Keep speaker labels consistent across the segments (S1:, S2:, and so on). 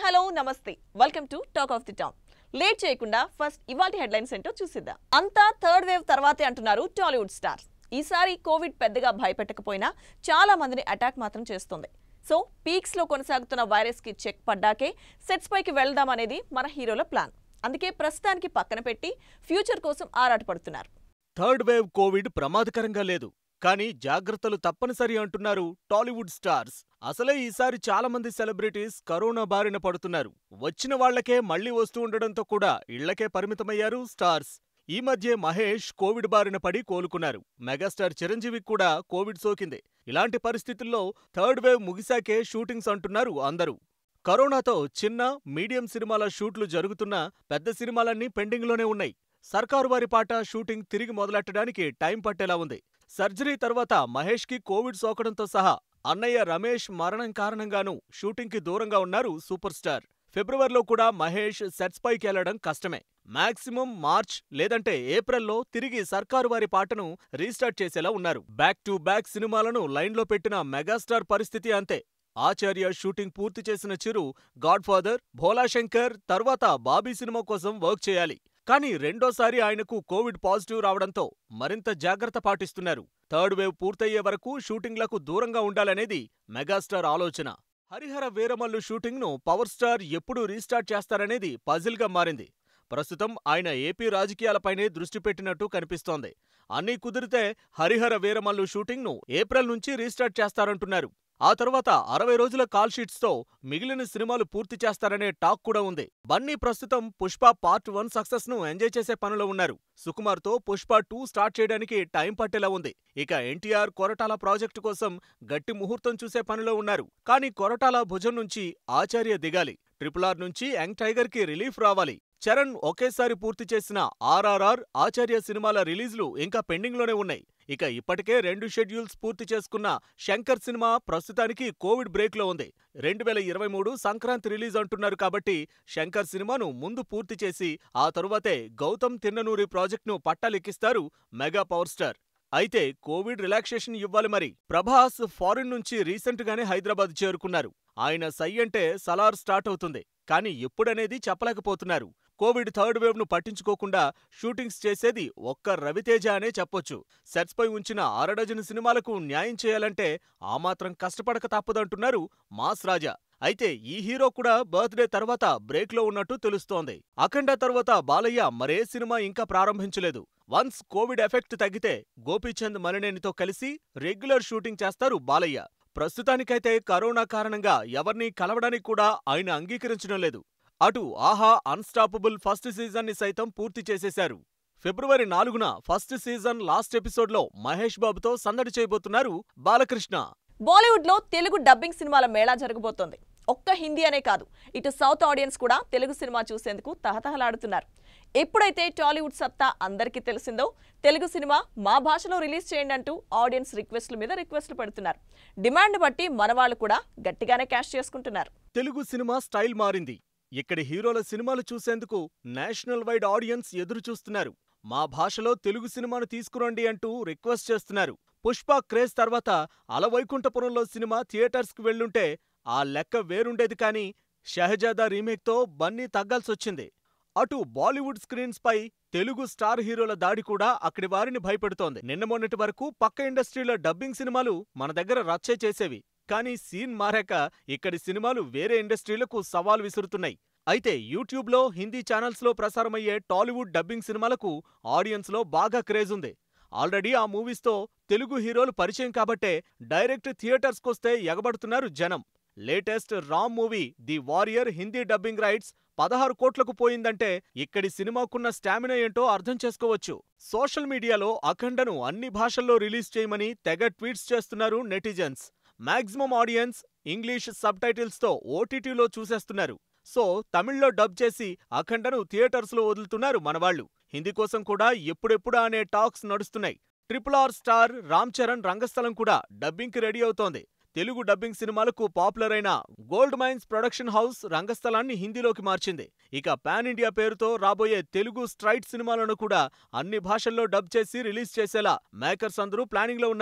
S1: hello నమస్తే welcome to talk of the town late చేయకుండా first ఇవాళ హెడ్లైన్స్ ఏంటో చూసిద్దాం అంతా థర్డ్ వేవ్ తర్వాతే అంటున్నారు టాలీవుడ్ స్టార్స్ ఈసారి కోవిడ్ పెద్దగా భయపెట్టకపోయినా చాలా మందిని అటాక్ మాత్రం చేస్తుంది సో పీక్స్ లో కొనసాగుతున్న వైరస్ కి చెక్ పడ్డాకే సెట్స్ పైకి వెళ్దాం అనేది మన హీరోల ప్లాన్ అందుకే ప్రస్తుతానికి పక్కన పెట్టి ఫ్యూచర్ కోసం ఆరాటపడుతున్నారు
S2: థర్డ్ వేవ్ కోవిడ్ ప్రమాదకరంగా లేదు కానీ జాగ్రత్తలు తప్పనిసరి అంటున్నారు టాలీవుడ్ స్టార్స్ అసలే ఈసారి చాలా మంది సెలబ్రిటీస్ కరోనా బారిన పడుతున్నారు వచ్చిన వాళ్లకే మళ్లీ వస్తూ ఉండడంతో కూడా ఇళ్లకే పరిమితమయ్యారు స్టార్స్ ఈ మధ్య మహేష్ కోవిడ్ బారిన పడి కోలుకున్నారు మెగాస్టార్ చిరంజీవికి కూడా కోవిడ్ సోకింది ఇలాంటి పరిస్థితుల్లో థర్డ్ వేవ్ ముగిశాకే షూటింగ్స్ అంటున్నారు అందరూ కరోనాతో చిన్న మీడియం సినిమాల షూట్లు జరుగుతున్నా పెద్ద సినిమాలన్నీ పెండింగ్లోనే ఉన్నాయి సర్కారు వారి పాట షూటింగ్ తిరిగి మొదలెట్టడానికి టైం పట్టేలా ఉంది సర్జరీ తర్వాత మహేష్కి కోవిడ్ సోకడంతో సహా అన్నయ్య రమేష్ మరణం కారణంగానూ షూటింగ్కి దూరంగా ఉన్నారు సూపర్ స్టార్ ఫిబ్రవరిలో కూడా మహేష్ సెట్స్ పైకి వెళ్లడం కష్టమే మాక్సిమం మార్చ్ లేదంటే ఏప్రిల్లో తిరిగి సర్కారు వారి పాటను రీస్టార్ట్ చేసేలా ఉన్నారు బ్యాక్ టు బ్యాక్ సినిమాలను లైన్లో పెట్టిన మెగాస్టార్ పరిస్థితి అంతే ఆచార్య షూటింగ్ పూర్తి చేసిన చిరు గాడ్ ఫాదర్ భోలాశంకర్ తర్వాత బాబీ సినిమా కోసం వర్క్ చేయాలి కానీ రెండోసారి ఆయనకు కోవిడ్ పాజిటివ్ రావడంతో మరింత జాగ్రత్త పాటిస్తున్నారు థర్డ్ వేవ్ పూర్తయ్యే వరకు షూటింగ్లకు దూరంగా ఉండాలనేది మెగాస్టార్ ఆలోచన హరిహర వీరమల్లు షూటింగ్ను పవర్ స్టార్ ఎప్పుడు రీస్టార్ట్ చేస్తారనేది పజిల్గా మారింది ప్రస్తుతం ఆయన ఏపీ రాజకీయాలపైనే దృష్టి పెట్టినట్టు కనిపిస్తోంది అన్నీ కుదిరితే హరిహర వీరమల్లు షూటింగ్ను ఏప్రిల్ నుంచి రీస్టార్ట్ చేస్తారంటున్నారు ఆ తర్వాత అరవై రోజుల కాల్ షీట్స్తో మిగిలిన సినిమాలు పూర్తి చేస్తారనే టాక్ కూడా ఉంది బన్నీ ప్రస్తుతం పుష్ప పార్ట్ వన్ సక్సెస్ ను ఎంజాయ్ చేసే పనిలో ఉన్నారు సుకుమార్తో పుష్ప టూ స్టార్ట్ చేయడానికి టైం పట్టేలా ఉంది ఇక ఎన్టీఆర్ కొరటాల ప్రాజెక్టు కోసం గట్టి ముహూర్తం చూసే పనిలో ఉన్నారు కానీ కొరటాల భుజం నుంచి ఆచార్య దిగాలి ట్రిపుల్ ఆర్ నుంచి యంగ్ టైగర్ కి రిలీఫ్ రావాలి చరణ్ ఒకేసారి పూర్తి చేసిన ఆర్ఆర్ఆర్ ఆచార్య సినిమాల రిలీజ్లు ఇంకా పెండింగ్లోనే ఉన్నాయి ఇక ఇప్పటికే రెండు షెడ్యూల్స్ పూర్తి చేసుకున్న శంకర్ సినిమా ప్రస్తుతానికి కోవిడ్ బ్రేక్లో ఉంది రెండు వేల ఇరవై మూడు సంక్రాంతి రిలీజ్ అంటున్నారు కాబట్టి శంకర్ సినిమాను ముందు పూర్తి చేసి ఆ తరువాతే గౌతమ్ తిన్ననూరి ప్రాజెక్టును పట్టాలెక్కిస్తారు మెగా పవర్ స్టార్ అయితే కోవిడ్ రిలాక్సేషన్ ఇవ్వాలి మరి ప్రభాస్ ఫారిన్ నుంచి రీసెంట్ గానే హైదరాబాద్ చేరుకున్నారు ఆయన సై అంటే సలార్ స్టార్ట్ అవుతుంది కానీ ఎప్పుడనేది చెప్పలేకపోతున్నారు కోవిడ్ థర్డ్ వేవ్ ను పట్టించుకోకుండా షూటింగ్స్ చేసేది ఒక్క రవితేజ అనే చెప్పొచ్చు సెట్స్ పై ఉంచిన అరడజను సినిమాలకు న్యాయం చేయాలంటే ఆ మాత్రం కష్టపడక తప్పదంటున్నారు మాస్ రాజా అయితే ఈ హీరో కూడా బర్త్డే తర్వాత బ్రేక్ లో ఉన్నట్టు తెలుస్తోంది అఖండ తర్వాత బాలయ్య మరే సినిమా ఇంకా ప్రారంభించలేదు వన్స్ కోవిడ్ ఎఫెక్ట్ తగ్గితే గోపీచంద్ మలినేనితో కలిసి రెగ్యులర్ షూటింగ్ చేస్తారు బాలయ్య ప్రస్తుతానికైతే కరోనా కారణంగా ఎవర్నీ కలవడానికి కూడా ఆయన అంగీకరించడం లేదు అటు ఆహా అన్స్టాపబుల్ ఫస్ట్ సీజన్ ని సైతం పూర్తి చేసేశారు ఫిబ్రవరి నాలుగున ఫస్ట్ సీజన్ లాస్ట్ ఎపిసోడ్లో మహేష్ బాబుతో సందడి చేయబోతున్నారు బాలకృష్ణ
S1: బాలీవుడ్ లో తెలుగు డబ్బింగ్ సినిమాల మేళా జరగబోతోంది ఒక్క హిందీ అనే కాదు ఇటు సౌత్ ఆడియన్స్ కూడా తెలుగు సినిమా చూసేందుకు తహతహలాడుతున్నారు ఎప్పుడైతే టాలీవుడ్ సత్తా అందరికీ తెలిసిందో తెలుగు సినిమా మా భాషలో రిలీజ్ చేయండి అంటూ ఆడియన్స్ రిక్వెస్ట్ల మీద రిక్వెస్ట్లు పెడుతున్నారు డిమాండ్ బట్టి మనవాళ్ళు కూడా గట్టిగానే క్యాష్ చేసుకుంటున్నారు
S2: తెలుగు సినిమా స్టైల్ మారింది ఇక్కడి హీరోల సినిమాలు చూసేందుకు నేషనల్ వైడ్ ఆడియన్స్ ఎదురు చూస్తున్నారు మా భాషలో తెలుగు సినిమాను తీసుకురండి అంటూ రిక్వెస్ట్ చేస్తున్నారు పుష్ప క్రేజ్ తర్వాత అలవైకుంఠపురంలో సినిమా థియేటర్స్కి వెళ్ళుంటే ఆ లెక్క వేరుండేది కానీ షహజాదా రీమేక్తో బన్నీ తగ్గాల్సొచ్చింది అటు బాలీవుడ్ స్క్రీన్స్ పై తెలుగు స్టార్ హీరోల దాడి కూడా అక్కడి వారిని భయపెడుతోంది నిన్న మొన్నటి వరకు పక్క ఇండస్ట్రీల డబ్బింగ్ సినిమాలు మన దగ్గర రచ్చే చేసేవి కానీ సీన్ మారాక ఇక్కడి సినిమాలు వేరే ఇండస్ట్రీలకు సవాల్ విసురుతున్నాయి అయితే యూట్యూబ్లో హిందీ ఛానల్స్లో ప్రసారమయ్యే టాలీవుడ్ డబ్బింగ్ సినిమాలకు ఆడియన్స్లో బాగా క్రేజ్ ఉంది ఆల్రెడీ ఆ మూవీస్తో తెలుగు హీరోలు పరిచయం కాబట్టే డైరెక్ట్ థియేటర్స్కొస్తే ఎగబడుతున్నారు జనం latest Ram movie the warrior Hindi dubbing rights పదహారు కోట్లకు పోయిందంటే ఇక్కడి సినిమాకున్న స్టామినా ఏంటో అర్థం చేసుకోవచ్చు సోషల్ మీడియాలో అఖండను అన్ని భాషల్లో రిలీజ్ చేయమని తెగ ట్వీట్స్ చేస్తున్నారు netizens maximum audience English sub టైటిల్స్తో ఓటీటీలో చూసేస్తున్నారు సో తమిళ్లో డబ్ చేసి అఖండను థియేటర్స్లో వదులుతున్నారు మనవాళ్లు హిందీ కోసం కూడా ఎప్పుడెప్పుడా అనే టాక్స్ నడుస్తున్నాయి triple R star Ram Charan Rangasthalam కూడా డబ్బింగ్కి రెడీ అవుతోంది తెలుగు డబ్బింగ్ సినిమాలకు పాపులర్ అయిన గోల్డ్ మైన్స్ ప్రొడక్షన్ హౌస్ రంగస్థలాన్ని హిందీలోకి మార్చింది ఇక పాన్ ఇండియా పేరుతో రాబోయే తెలుగు స్ట్రైట్ సినిమాలను కూడా అన్ని భాషల్లో డబ్ చేసి రిలీజ్ చేసేలా మేకర్స్ అందరూ ప్లానింగ్ లో ఉన్నారు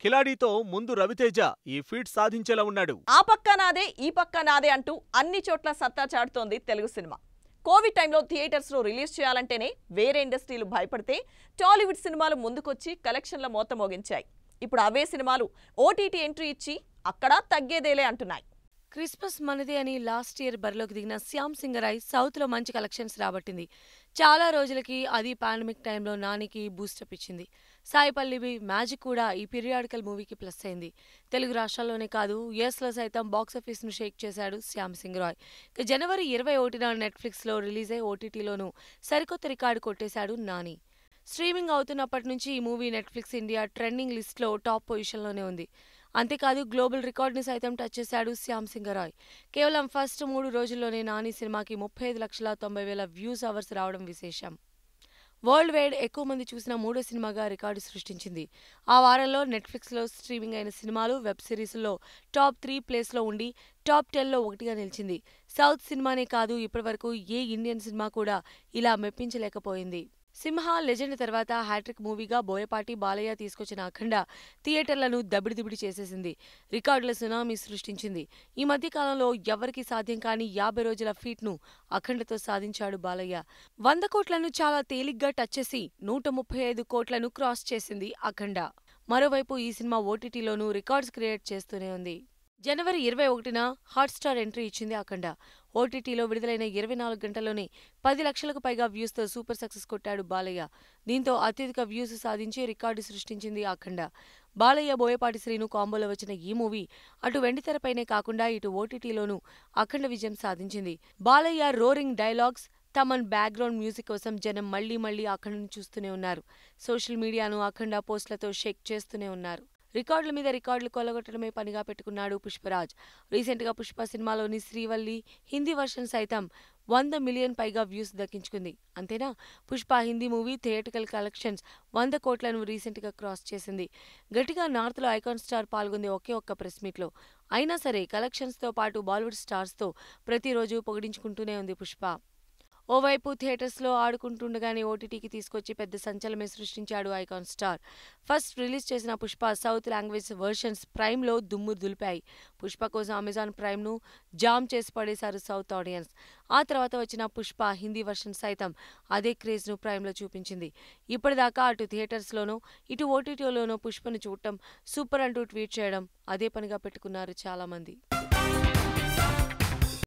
S2: కిలాడీతో ముందు రవితేజ ఈ ఫీట్ సాధించేలా ఉన్నాడు
S1: ఆ పక్క నాదే ఈ పక్క నాదే అంటూ అన్ని చోట్ల సత్తా చాటుతోంది తెలుగు సినిమా కోవిడ్ టైంలో థియేటర్స్లో రిలీజ్ చేయాలంటేనే వేరే ఇండస్ట్రీలు భయపడితే టాలీవుడ్ సినిమాలు ముందుకొచ్చి కలెక్షన్ల మోత మోగించాయి ఇప్పుడు అవే సినిమాలు ఓటీటీ ఎంట్రీ ఇచ్చి అక్కడా తగ్గేదేలే అంటున్నాయి
S3: క్రిస్మస్ మనదే అని లాస్ట్ ఇయర్ బరిలోకి దిగిన శ్యామ్ సింగరాయ్ సౌత్లో మంచి కలెక్షన్స్ రాబట్టింది చాలా రోజులకి అది పాండమిక్ టైంలో నానికి బూస్టప్ ఇచ్చింది సాయి పల్లివి మ్యాజిక్ కూడా ఈ పీరియాడికల్ మూవీకి ప్లస్ అయింది తెలుగు రాష్ట్రాల్లోనే కాదు యుఎస్లో సైతం బాక్సాఫీస్ను షేక్ చేశాడు శ్యామ్ సింగ్ రాయ్ ఇక జనవరి ఇరవై ఒకటిన నెట్ఫ్లిక్స్లో రిలీజ్ అయి ఓటీటీలోనూ సరికొత్త రికార్డు కొట్టేశాడు నాని స్ట్రీమింగ్ అవుతున్నప్పటి నుంచి ఈ మూవీ నెట్ఫ్లిక్స్ ఇండియా ట్రెండింగ్ లిస్ట్లో టాప్ పొజిషన్లోనే ఉంది అంతేకాదు గ్లోబల్ రికార్డుని సైతం టచ్ చేశాడు శ్యామ్ సింగరాయ్ కేవలం ఫస్ట్ మూడు రోజుల్లోనే నాని సినిమాకి ముప్పై ఐదు లక్షల తొంభై వేల వ్యూస్ అవర్స్ రావడం విశేషం వరల్డ్ వైడ్ ఎక్కువ మంది చూసిన మూడో సినిమాగా రికార్డు సృష్టించింది ఆ వారంలో నెట్ఫ్లిక్స్లో స్ట్రీమింగ్ అయిన సినిమాలు వెబ్ సిరీస్లో టాప్ త్రీ ప్లేస్లో ఉండి టాప్ టెన్లో ఒకటిగా నిలిచింది సౌత్ సినిమానే కాదు ఇప్పటివరకు ఏ ఇండియన్ సినిమా కూడా ఇలా మెప్పించలేకపోయింది సింహ లెజెండ్ తర్వాత హ్యాట్రిక్ మూవీగా బోయపాటి బాలయ్య తీసుకొచ్చిన అఖండ థియేటర్లను దబిడిదిబిడి చేసేసింది రికార్డుల సునామీ సృష్టించింది ఈ మధ్య కాలంలో ఎవరికీ సాధ్యం కాని యాభై రోజుల ఫీట్ను అఖండతో సాధించాడు బాలయ్య వంద కోట్లను చాలా తేలిగ్గా టచ్ చేసి నూట ముప్పై ఐదు కోట్లను క్రాస్ చేసింది అఖండ మరోవైపు ఈ సినిమా ఓటీటీలోనూ రికార్డ్స్ క్రియేట్ చేస్తూనే ఉంది జనవరి ఇరవై ఒకటిన హాట్స్టార్ ఎంట్రీ ఇచ్చింది అఖండ ఓటీటీలో విడుదలైన ఇరవై నాలుగు గంటల్లోనే పది లక్షలకు పైగా వ్యూస్తో సూపర్ సక్సెస్ కొట్టాడు బాలయ్య దీంతో అత్యధిక వ్యూస్ సాధించి రికార్డు సృష్టించింది అఖండ బాలయ్య బోయపాటి శ్రీను కాంబోలో వచ్చిన ఈ మూవీ అటు వెండితెరపైనే కాకుండా ఇటు ఓటీటీలోనూ అఖండ విజయం సాధించింది Balayya roaring dialogues Thaman background music కోసం జనం మళ్లీ మళ్లీ అఖండను చూస్తూనే ఉన్నారు సోషల్ మీడియాను అఖండ పోస్టులతో షేక్ చేస్తూనే ఉన్నారు రికార్డుల మీద రికార్డులు కొలగొట్టడమే పనిగా పెట్టుకున్నాడు పుష్పరాజ్ రీసెంట్గా పుష్ప సినిమాలోని శ్రీవల్లి హిందీ వర్షన్ సైతం వంద మిలియన్ పైగా వ్యూస్ దక్కించుకుంది అంతేనా Pushpa Hindi movie theatrical collections వంద కోట్లను రీసెంట్గా క్రాస్ చేసింది గట్టిగా నార్త్లో ఐకాన్ స్టార్ పాల్గొంది ఒకే ఒక్క ప్రెస్ మీట్లో అయినా సరే కలెక్షన్స్తో పాటు బాలీవుడ్ స్టార్స్తో ప్రతిరోజు పొగిడించుకుంటూనే ఉంది పుష్ప ఓవైపు థియేటర్స్లో ఆడుకుంటుండగానే ఓటీటీకి తీసుకొచ్చి పెద్ద సంచలనమే సృష్టించాడు ఐకాన్ స్టార్ ఫస్ట్ రిలీజ్ చేసిన పుష్ప సౌత్ లాంగ్వేజ్ వర్షన్స్ ప్రైమ్లో దుమ్ము దులిపాయి పుష్ప కోసం అమెజాన్ ప్రైమ్ను జామ్ చేసి పడేశారు సౌత్ ఆడియన్స్ ఆ తర్వాత వచ్చిన పుష్ప హిందీ వర్షన్ సైతం అదే క్రేజ్ను ప్రైమ్లో చూపించింది ఇప్పటిదాకా అటు థియేటర్స్లోనూ ఇటు ఓటీటీలోనూ పుష్పను చూడటం సూపర్ అంటూ ట్వీట్ చేయడం అదే పనిగా పెట్టుకున్నారు చాలామంది